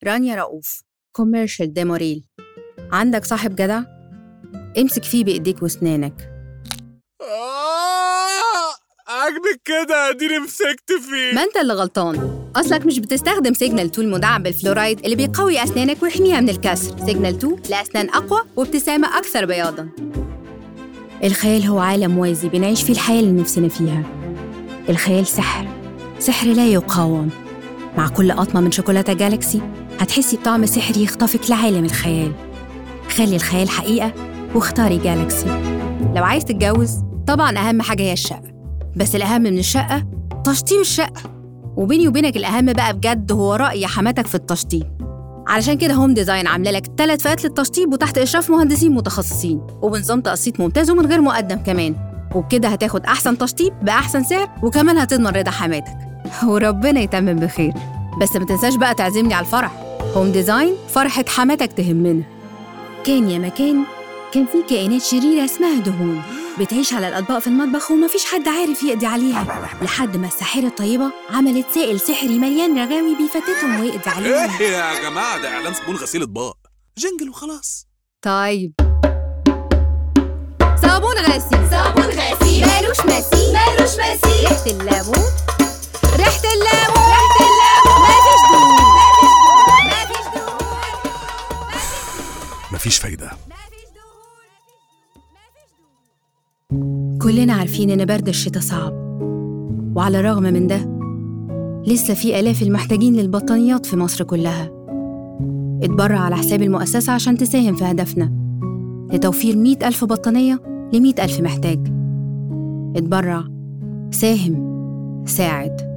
رانيا رؤوف كوميرشال ديموريل عندك صاحب جدع؟ امسك فيه بإيديك وأسنانك آه عاجبك كده اديني مسكت فيه ما أنت اللي غلطان أصلك مش بتستخدم سيجنال 2 المدعم بالفلورايد اللي بيقوي أسنانك ويحميها من الكسر سيجنال 2 لأسنان أقوى وابتسامة أكثر بياضاً الخيال هو عالم موازي بنعيش فيه الحياة اللي نفسنا فيها الخيال سحر سحر لا يقاوم مع كل قطمة من شوكولاتة جالكسي هتحسي بطعم سحري يخطفك لعالم الخيال خلي الخيال حقيقة واختاري جالكسي لو عايز تتجوز طبعا أهم حاجة هي الشقة بس الأهم من الشقة تشطيب الشقة وبيني وبينك الأهم بقى بجد هو رأي حماتك في التشطيب علشان كده هوم ديزاين عامله لك ثلاث فئات للتشطيب وتحت اشراف مهندسين متخصصين وبنظام تقسيط ممتاز ومن غير مقدم كمان وبكده هتاخد احسن تشطيب باحسن سعر وكمان هتضمن رضا حماتك وربنا يتمم بخير بس ما تنساش بقى تعزمني على الفرح هوم ديزاين فرحة حماتك تهمنا كان يا مكان كان في كائنات شريرة اسمها دهون بتعيش على الأطباق في المطبخ ومفيش حد عارف يقضي عليها لحد ما الساحرة الطيبة عملت سائل سحري مليان رغاوي بيفتتهم ويقضي عليهم ايه يا جماعه ده اعلان صابون غسيل اطباق جنجل وخلاص طيب صابون غسيل صابون غسيل مالوش مثيل مالوش مثيل ريحة الليمون ريحة الليمون ريحة الليمون مفيش دهون مفيش دهون مفيش فايده كلنا عارفين إن برد الشتاء صعب وعلى الرغم من ده لسه في آلاف المحتاجين للبطانيات في مصر كلها اتبرع على حساب المؤسسة عشان تساهم في هدفنا لتوفير مئة ألف بطانية لمئة ألف محتاج اتبرع ساهم ساعد